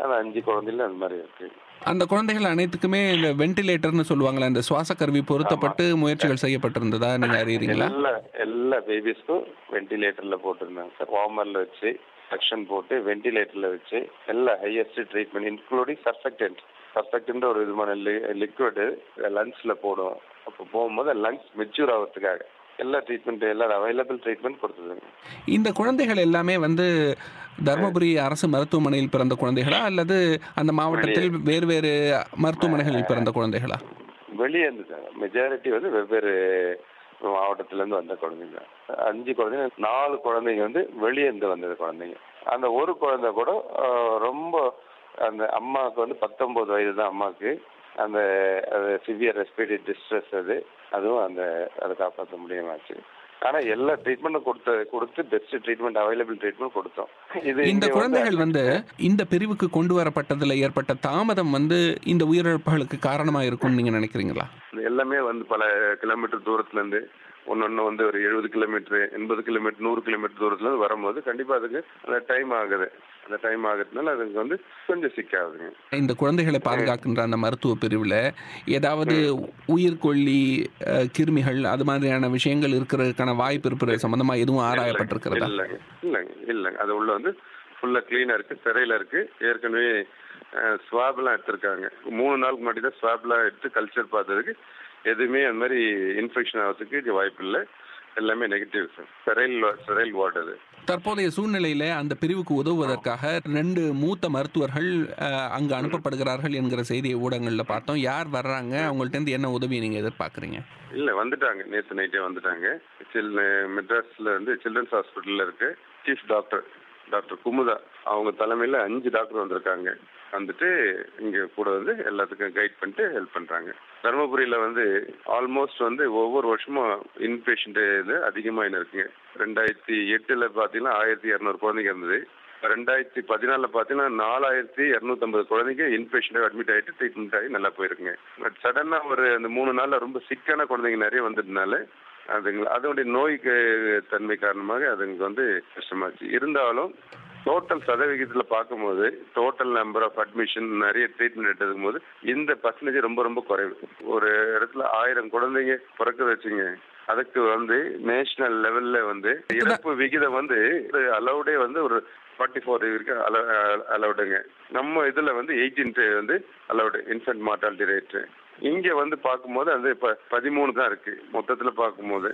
அந்த அஞ்சு குழந்தையில அந்த மாதிரி இருக்கு அந்த குழந்தைகள் அனைத்துக்குமே இந்த வென்டிலேட்டர்னு சொல்லுவாங்களே அந்த சுவாச கருவி பொருத்தப்பட்டு முயற்சிகள் செய்யப்பட்டிருந்ததா நீங்க அறியறீங்களா எல்லா எல்லா பேபிஸ்க்கும் வென்டிலேட்டர்ல போட்டிருந்தாங்க சார் வார்மர்ல வச்சு சக்ஷன் போட்டு வென்டிலேட்டர்ல வச்சு எல்லா highest treatment including surfactant surfactant ஒரு விதமான லிக்விடு லங்ஸ்ல போடும் அப்போ போகும்போது லங்ஸ் மெச்சூர் ஆகிறதுக்காக எல்லா ட்ரீட்மெண்ட் எல்லா அவைலபிள் ட்ரீட்மெண்ட் கொடுத்ததுங்க இந்த குழந்தைகள் எல்லாமே வந்து தருமபுரி அரசு மருத்துவமனையில் பிறந்த குழந்தைகளா அல்லது அந்த மாவட்டத்தில் வேறு வேறு மருத்துவமனைகளில் பிறந்த குழந்தைகளா வெளியே இருந்து மெஜாரிட்டி வந்து வெவ்வேறு மாவட்டத்துல இருந்து வந்த குழந்தைங்க அஞ்சு குழந்தைங்க நாலு குழந்தைங்க வந்து வெளியே இருந்து வந்தது குழந்தைங்க அந்த ஒரு குழந்தை கூட ஆஹ், ரொம்ப அந்த அம்மாவுக்கு வந்து பத்தொன்பது வயது தான் அம்மாவுக்கு அந்த சிவியர் ரெஸ்பிரேட்டரி டிஸ்ட்ரெஸ் அது அதுவும் அந்த அதை காப்பாற்ற முடியுமாச்சு ஆனா எல்லா ட்ரீட்மெண்ட்டும் கொடுத்த கொடுத்து பெஸ்ட் ட்ரீட்மெண்ட் அவைலபிள் ட்ரீட்மெண்ட் கொடுத்தோம் இது இந்த இங்க குழந்தைகள் வந்து இந்த பிரிவுக்கு கொண்டு வரப்பட்டதுல ஏற்பட்ட தாமதம் வந்து இந்த உயிரிழப்புகளுக்கு காரணமா இருக்கும்னு நீங்க நினைக்கிறீங்களா எல்லாமே வந்து பல கிலோமீட்டர் தூரத்துல இருந்து ஒன்னொன்னு வந்து ஒரு எழுபது கிலோமீட்டர் எண்பது கிலோமீட்டர் நூறு கிலோமீட்டர் தூரத்துல இருந்து வரும்போது கண்டிப்பா அதுக்கு அந்த டைம் ஆகுது அந்த டைம் ஆகுறதுனால அதுக்கு வந்து கொஞ்சம் சிக்காகுதுங்க இந்த குழந்தைகளை பாதுகாக்கின்ற அந்த மருத்துவ பிரிவில் ஏதாவது உயிர்கொல்லி அஹ், கிருமிகள் அது மாதிரியான விஷயங்கள் இருக்கிறதுக்கான வாய்ப்பு இருப்பது சம்பந்தமா எதுவும் ஆராயப்பட்டிருக்கிறதா இல்லைங்க இல்லைங்க இல்லைங்க அது உள்ள வந்து ஃபுல்லா கிளீனா இருக்கு சிறையில இருக்கு ஏற்கனவே ஸ்வாப்லாம் எடுத்திருக்காங்க மூணு நாளுக்கு முன்னாடி தான் ஸ்வாப்லாம் எடுத்து கல்ச்சர் பார்த்ததுக்கு எதுவுமே அந்த மாதிரி இன்ஃபெக்ஷன் ஆகிறதுக்கு இது வாய்ப்பு இல்லை எல்லாமே negative sir sterile sterile ward அது தற்போதைய சூழ்நிலையில அந்த பிரிவுக்கு உதவுவதற்காக ரெண்டு மூத்த மருத்துவர்கள் அஹ், அங்கு அனுப்பப்படுகிறார்கள் என்கிற செய்தியை ஊடகங்கள்ல பார்த்தோம் யார் வர்றாங்க அவங்கள்ட்ட இருந்து என்ன உதவி நீங்க எதிர்பார்க்கறீங்க இல்ல வந்துட்டாங்க நேத்து நைட்டே வந்துட்டாங்க சில் மெட்ராஸ்ல வந்து சில்ட்ரன்ஸ் ஹாஸ்பிட்டல்ல இருக்கு சீஃப் டாக்டர் டாக்டர் குமுதா அவங்க தலைமையில அஞ்சு டாக்டர் வந்திருக்காங்க வந்துட்டு இங்க கூட வந்து எல்லாத்துக்கும் கைட் பண்ணிட்டு ஹெல்ப் பண்றாங்க தருமபுரியில வந்து ஆல்மோஸ்ட் வந்து ஒவ்வொரு வருஷமும் இன்பேஷண்ட் இது அதிகமா இருக்குங்க ரெண்டாயிரத்தி எட்டுல பாத்தீங்கன்னா ஆயிரத்தி இரநூறு குழந்தைங்க இருந்தது ரெண்டாயிரத்தி பதினாலுல பாத்தீங்கன்னா நாலாயிரத்தி இரநூத்தம்பது குழந்தைங்க இன்பேஷண்ட் அட்மிட் ஆயிட்டு ட்ரீட்மெண்ட் ஆகி நல்லா போயிருக்குங்க பட் சடனா ஒரு அந்த மூணு நாள்ல ரொம்ப சிக்கான குழந்தைங்க நிறைய வந்ததுனால அதுங்க அதனுடைய நோய்க்கு தன்மை காரணமாக அதுங்களுக்கு வந்து கஷ்டமாச்சு இருந்தாலும் டோட்டல் சதவிகிதத்துல பார்க்கும்போது டோட்டல் நம்பர் ஆஃப் அட்மிஷன் நிறைய ட்ரீட்மெண்ட் எடுத்துக்கும் போது இந்த பர்சன்டேஜ் ரொம்ப ரொம்ப குறைவு ஒரு இடத்துல ஆயிரம் குழந்தைங்க பிறக்க வச்சுங்க அதுக்கு வந்து நேஷனல் லெவல்ல வந்து இறப்பு விகிதம் வந்து அலௌடே வந்து ஒரு ஃபார்ட்டி ஃபோர் இருக்கு அலௌடுங்க நம்ம இதுல வந்து எயிட்டீன் வந்து அலௌடு இன்ஃபென்ட் மார்டாலிட்டி ரேட் இங்க வந்து பார்க்கும்போது அது இப்ப பதிமூணு தான் இருக்கு மொத்தத்துல பார்க்கும்போது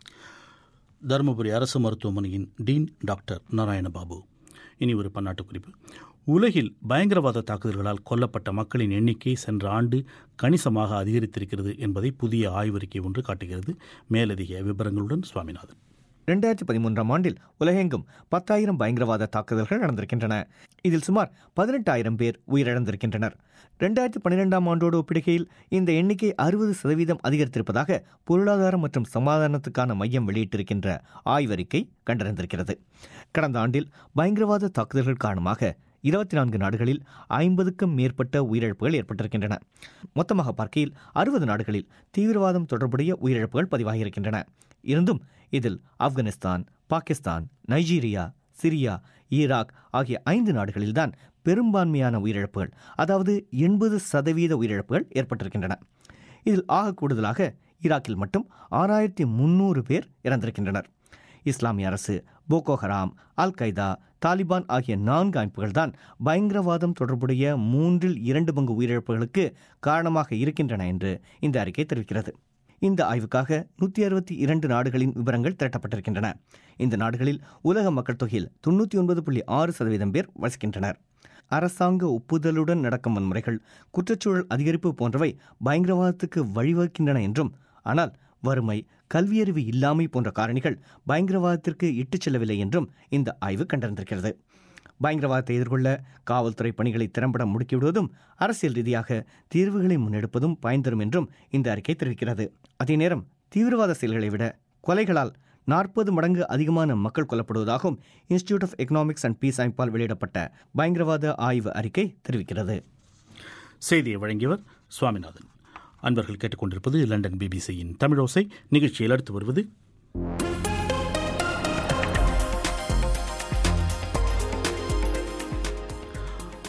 தருமபுரி அரசு மருத்துவமனையின் டீன் டாக்டர் நாராயணபாபு இனி ஒரு பன்னாட்டு குறிப்பு உலகில் பயங்கரவாத தாக்குதல்களால் கொல்லப்பட்ட மக்களின் எண்ணிக்கை சென்ற ஆண்டு கணிசமாக அதிகரித்திருக்கிறது என்பதை புதிய ஆய்வறிக்கை ஒன்று காட்டுகிறது மேலதிக விவரங்களுடன் சுவாமிநாதன் ரெண்டாயிரத்தி பதிமூன்றாம் ஆண்டில் உலகெங்கும் பத்தாயிரம் பயங்கரவாத தாக்குதல்கள் நடந்திருக்கின்றன இதில் சுமார் பதினெட்டாயிரம் பேர் உயிரிழந்திருக்கின்றனர் ரெண்டாயிரத்தி பன்னிரெண்டாம் ஆண்டோடு ஒப்பிடுகையில் இந்த எண்ணிக்கை அறுபது சதவீதம் அதிகரித்திருப்பதாக பொருளாதாரம் மற்றும் சமாதானத்துக்கான மையம் வெளியிட்டிருக்கின்ற ஆய்வறிக்கை கண்டறிந்திருக்கிறது கடந்த ஆண்டில் பயங்கரவாத தாக்குதல்கள் காரணமாக இருபத்தி நான்கு நாடுகளில் ஐம்பதுக்கும் மேற்பட்ட உயிரிழப்புகள் ஏற்பட்டிருக்கின்றன மொத்தமாக பார்க்கையில் அறுபது நாடுகளில் தீவிரவாதம் தொடர்புடைய உயிரிழப்புகள் பதிவாகியிருக்கின்றன இருந்தும் இதில் Afghanistan Pakistan Nigeria Syria Iraq ஆகிய ஐந்து நாடுகளில்தான் பெரும்பான்மையான உயிரிழப்புகள் அதாவது எண்பது சதவீத உயிரிழப்புகள் ஏற்பட்டிருக்கின்றன இதில் ஆக கூடுதலாக ஈராக்கில் மட்டும் ஆறாயிரத்தி முன்னூறு பேர் இறந்திருக்கின்றனர் இஸ்லாமிய அரசு போகோ ஹராம் அல் கைதா தாலிபான் ஆகிய நான்கு அமைப்புகள்தான் பயங்கரவாதம் தொடர்புடைய மூன்றில் இரண்டு பங்கு உயிரிழப்புகளுக்கு காரணமாக இருக்கின்றன என்று இந்த அறிக்கை தெரிவிக்கிறது இந்த ஆய்வுக்காக நூற்றி அறுபத்தி இரண்டு நாடுகளின் விவரங்கள் திரட்டப்பட்டிருக்கின்றன இந்த நாடுகளில் உலக மக்கள் தொகையில் தொண்ணூற்றி ஒன்பது புள்ளி ஆறு சதவீதம் பேர் வசிக்கின்றனர் அரசாங்க ஒப்புதலுடன் நடக்கும் வன்முறைகள் குற்றச்சூழல் அதிகரிப்பு போன்றவை பயங்கரவாதத்துக்கு வழிவகுக்கின்றன என்றும் ஆனால் வறுமை கல்வியறிவு இல்லாமை போன்ற காரணிகள் பயங்கரவாதத்திற்கு இட்டுச் செல்லவில்லை என்றும் இந்த ஆய்வு கண்டறிந்திருக்கிறது பயங்கரவாதத்தை எதிர்கொள்ள காவல்துறை பணிகளை திறம்பட முடுக்கிவிடுவதும் அரசியல் ரீதியாக தீர்வுகளை முன்னெடுப்பதும் பயன் தரும் என்றும் இந்த அறிக்கை தெரிவிக்கிறது அதே நேரம் தீவிரவாத செயல்களை விட கொலைகளால் நாற்பது மடங்கு அதிகமான மக்கள் கொல்லப்படுவதாகவும் institute of economics and peace அமைப்பால் வெளியிடப்பட்ட பயங்கரவாத ஆய்வு அறிக்கை தெரிவிக்கிறது செய்தியை வழங்கியவர் சுவாமிநாதன் அன்பர்கள் கேட்டுக்கொண்டிருப்பது லண்டன் பிபிசியின் தமிழோசை நிகழ்ச்சியில் அடுத்து வருவது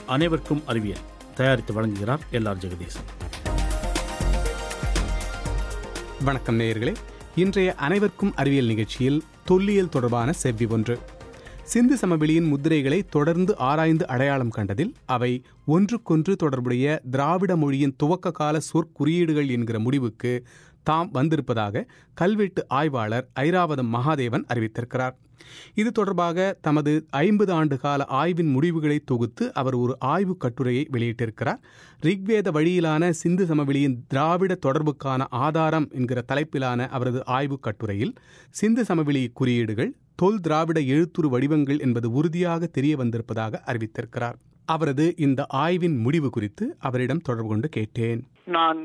அனைவருக்கும் அறிவியல் தயாரித்து வழங்குகிறார் எல் ஆர் ஜெகதீசன் வணக்கம் நேயர்களே இன்றைய அனைவருக்கும் அறிவியல் நிகழ்ச்சியில் தொல்லியல் தொடர்பான செவ்வி ஒன்று சிந்து சமவெளியின் முத்திரைகளை தொடர்ந்து ஆராய்ந்து அடையாளம் கண்டதில் அவை ஒன்றுக்கொன்று தொடர்புடைய திராவிட மொழியின் துவக்க கால சொற்குறியீடுகள் என்கிற முடிவுக்கு தாம் வந்திருப்பதாக கல்வெட்டு ஆய்வாளர் ஐராவதம் மகாதேவன் அறிவித்திருக்கிறார் இது தொடர்பாக தமது ஐம்பது ஆண்டு கால ஆய்வின் முடிவுகளை தொகுத்து அவர் ஒரு ஆய்வு கட்டுரையை வெளியிட்டிருக்கிறார் ரிக்வேத வழியிலான சிந்து சமவெளியின் திராவிட தொடர்புக்கான ஆதாரம் என்கிற தலைப்பிலான அவரது ஆய்வு கட்டுரையில் சிந்து சமவெளி குறியீடுகள் தொல் திராவிட எழுத்துரு வடிவங்கள் என்பது உறுதியாக தெரிய வந்திருப்பதாக அறிவித்திருக்கிறார் அவரது இந்த ஆய்வின் முடிவு குறித்து அவரிடம் தொடர்பு கொண்டு கேட்டேன் நான்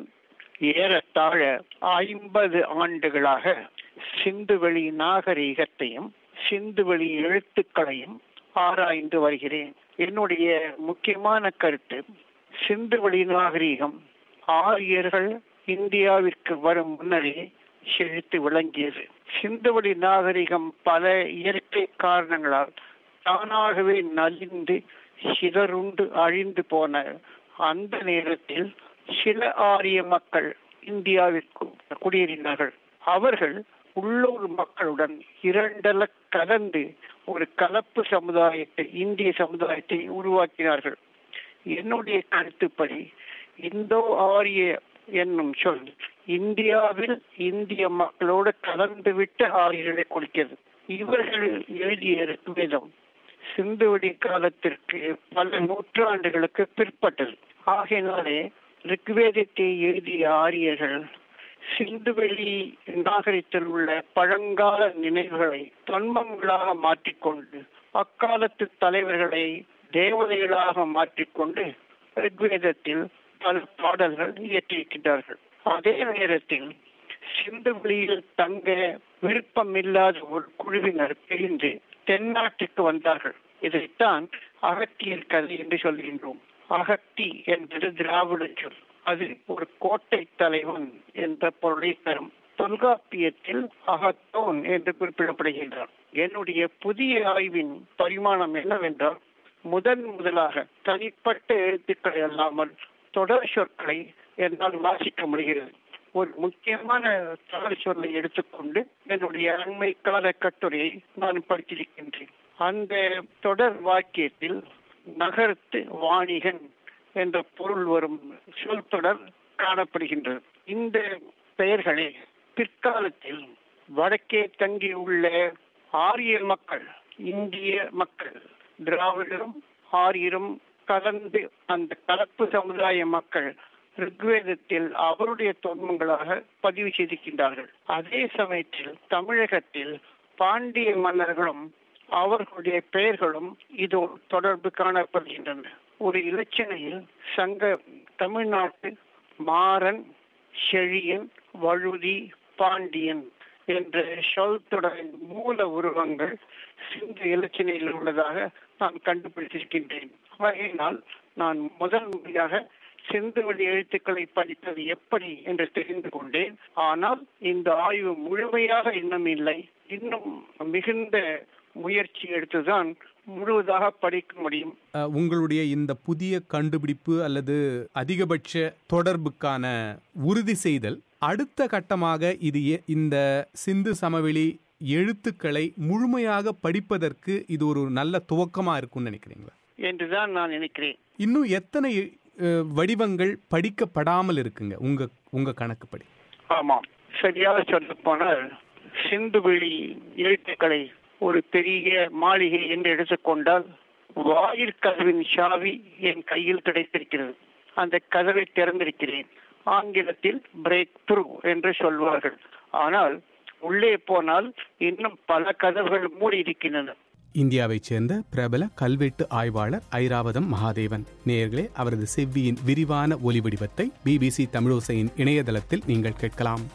ஏறத்தாழ ஐம்பது ஆண்டுகளாக சிந்துவெளி நாகரீகத்தையும் சிந்துவெளி எழுத்துக்களையும் ஆராய்ந்து வருகிறேன் என்னுடைய முக்கியமான கருத்து சிந்துவெளி நாகரீகம் ஆரியர்கள் இந்தியாவிற்கு வரும் முன்னரே செழித்து விளங்கியது சிந்துவெளி நாகரிகம் பல இயற்கை காரணங்களால் தானாகவே நலிந்து சிதறுண்டு அழிந்து போன அந்த நேரத்தில் சில ஆரிய மக்கள் இந்தியாவிற்கு குடியேறினார்கள் அவர்கள் உள்ளூர் மக்களுடன் இரண்டல கலந்து ஒரு கலப்பு சமுதாயத்தை இந்திய சமுதாயத்தை உருவாக்கினார்கள் என்னுடைய கருத்துப்படி இந்தோ ஆரிய என்னும் சொல் இந்தியாவில் இந்திய மக்களோடு கலந்துவிட்ட ஆரியர்களை குறிக்கிறது இவர்கள் எழுதிய ரிக்வேதம் சிந்துவெளி காலத்திற்கு பல நூற்றாண்டுகளுக்கு பிற்பட்டது ஆகையினாலே ரிக்வேதத்தை எழுதிய ஆரியர்கள் சிந்துவெளி நாகரிகத்தில் உள்ள பழங்கால நினைவுகளை தொன்மங்களாக மாற்றிக்கொண்டு அக்காலத்து தலைவர்களை தேவதைகளாக மாற்றிக்கொண்டு ரிக்வேதத்தில் பல பாடல்கள் இயற்றியிருக்கின்றார்கள் அதே நேரத்தில் சிந்துவெளியில் தங்க விருப்பமில்லாத ஒரு குழுவினர் பிரிந்து தென்னாட்டுக்கு வந்தார்கள் இதைத்தான் அகத்தியர் கதை என்று சொல்கின்றோம் அகத்தி என்பது திராவிட சொல் அது ஒரு கோட்டை தலைவன் என்ற பொருளை தரும் தொல்காப்பியத்தில் அகத்தோன் என்று குறிப்பிடப்படுகின்றார் என்னுடைய புதிய ஆய்வின் பரிமாணம் என்னவென்றால் முதன் முதலாக தனிப்பட்ட எழுத்துக்களை அல்லாமல் தொடர் சொற்களை என்னால் வாசிக்க முடிகிறது ஒரு முக்கியமான தொடர் சொல்லை எடுத்துக்கொண்டு என்னுடைய அண்மை கால கட்டுரையை நான் படித்திருக்கின்றேன் அந்த தொடர் வாக்கியத்தில் நகரத்து வாணிகன் என்ற பொருள் வரும் சொல் தொடர் காணப்படுகின்றது இந்த பெயர்களே பிற்காலத்தில் வடக்கே தங்கியுள்ள ஆரிய மக்கள் இந்திய மக்கள் திராவிடரும் ஆரியரும் கலந்து அந்த கலப்பு சமுதாய மக்கள் ரிக்வேதத்தில் அவருடைய தொன்மங்களாக பதிவு செய்திருக்கின்றார்கள் அதே சமயத்தில் தமிழகத்தில் பாண்டிய மன்னர்களும் அவர்களுடைய பெயர்களும் இதோடு தொடர்பு காணப்படுகின்றன ஒரு இலச்சனையில் சங்க தமிழ்நாட்டு மாறன் செழியன் வழுதி பாண்டியன் என்ற சொல் தொடரின் மூல உருவங்கள் சிந்து இலச்சனையில் உள்ளதாக நான் கண்டுபிடித்திருக்கின்றேன் வகையினால் நான் முதல் முறையாக சிந்துவெளி எழுத்துக்களை படித்தது எப்படி என்று தெரிந்து கொண்டேன் ஆனால் இந்த ஆய்வு முழுமையாக இன்னும் இல்லை இன்னும் மிகுந்த முயற்சி எடுத்துதான் முழுவதாக படிக்க முடியும் அஹ், உங்களுடைய இந்த புதிய கண்டுபிடிப்பு அல்லது அதிகபட்ச தொடர்புக்கான உறுதி செய்தல் அடுத்த கட்டமாக இது எ- இந்த சிந்து சமவெளி எழுத்துக்களை முழுமையாக படிப்பதற்கு இது ஒரு நல்ல துவக்கமா இருக்கும்னு நினைக்கிறீங்களா என்றுதான் நான் நினைக்கிறேன் இன்னும் எத்தனை அஹ், வடிவங்கள் படிக்கப்படாமல் இருக்குங்க உங்க உங்க கணக்குப்படி ஆமாம் சரியாக சொல்ல போனால் சிந்துவெளி எழுத்துக்களை ஒரு பெரிய மாளிகை என்று எடுத்துக்கொண்டால் வாயிற்கதவின் சாவி என் கையில் கிடைத்திருக்கிறது அந்த கதவை திறந்திருக்கிறேன் ஆங்கிலத்தில் பிரேக் த்ரூ என்று சொல்வார்கள் ஆனால் உள்ளே போனால் இன்னும் பல கதவுகள் மூடி இருக்கின்றன இந்தியாவைச் சேர்ந்த பிரபல கல்வெட்டு ஆய்வாளர் ஐராவதம் மகாதேவன் நேயர்களே அவரது செவ்வியின் விரிவான ஒலி வடிவத்தை பிபிசி தமிழோசையின் இணையதளத்தில் நீங்கள் கேட்கலாம்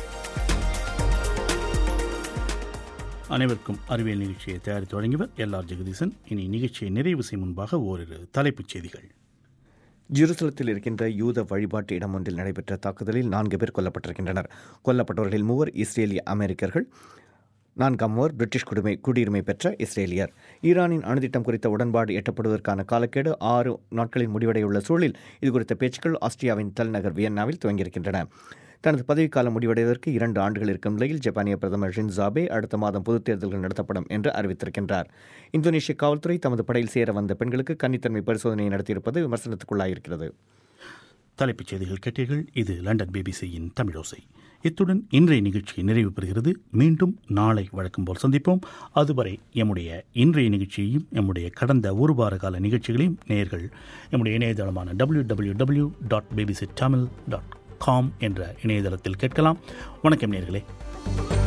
அனைவருக்கும் அறிவியல் நிகழ்ச்சியை தயாரித்து வழங்கியவர் எல் ஆர் ஜெகதீசன் இனி நிகழ்ச்சியை நிறைவு செய்யும் முன்பாக ஓரிரு தலைப்புச் செய்திகள் ஜெருசலத்தில் இருக்கின்ற யூத வழிபாட்டு இடம் ஒன்றில் நடைபெற்ற தாக்குதலில் நான்கு பேர் கொல்லப்பட்டிருக்கின்றனர் கொல்லப்பட்டவர்களில் மூவர் இஸ்ரேலிய அமெரிக்கர்கள் நான்காமோர் பிரிட்டிஷ் குடிமை குடியுரிமை பெற்ற இஸ்ரேலியர் ஈரானின் அணுதிட்டம் குறித்த உடன்பாடு எட்டப்படுவதற்கான காலக்கெடு ஆறு நாட்களில் முடிவடையுள்ள சூழலில் இது குறித்த பேச்சுக்கள் ஆஸ்திரியாவின் தலைநகர் வியன்னாவில் துவங்கியிருக்கின்றன தனது பதவிக்காலம் முடிவடைவதற்கு இரண்டு ஆண்டுகள் இருக்கும் நிலையில் ஜப்பானிய பிரதமர் ஷின்சாபே அடுத்த மாதம் பொதுத் தேர்தல்கள் நடத்தப்படும் என்று அறிவித்திருக்கின்றார் இந்தோனேஷிய காவல்துறை தமது படையில் சேர வந்த பெண்களுக்கு கன்னித்தன்மை பரிசோதனை நடத்தியிருப்பது விமர்சனத்துக்குள்ளாயிருக்கிறது தலைப்புச் செய்திகள் கேட்டீர்கள் இது லண்டன் பிபிசியின் தமிழோசை இத்துடன் இன்றைய நிகழ்ச்சி நிறைவு பெறுகிறது மீண்டும் நாளை வழக்கம் போல் சந்திப்போம் அதுவரை எம்முடைய இன்றைய நிகழ்ச்சியையும் எம்முடைய கடந்த ஒரு வார கால நிகழ்ச்சிகளையும் நேயர்கள் எம்முடைய இணையதளமான W W W dot BBC Tamil dot com என்ற இணையதளத்தில் கேட்கலாம் வணக்கம் நேர்களே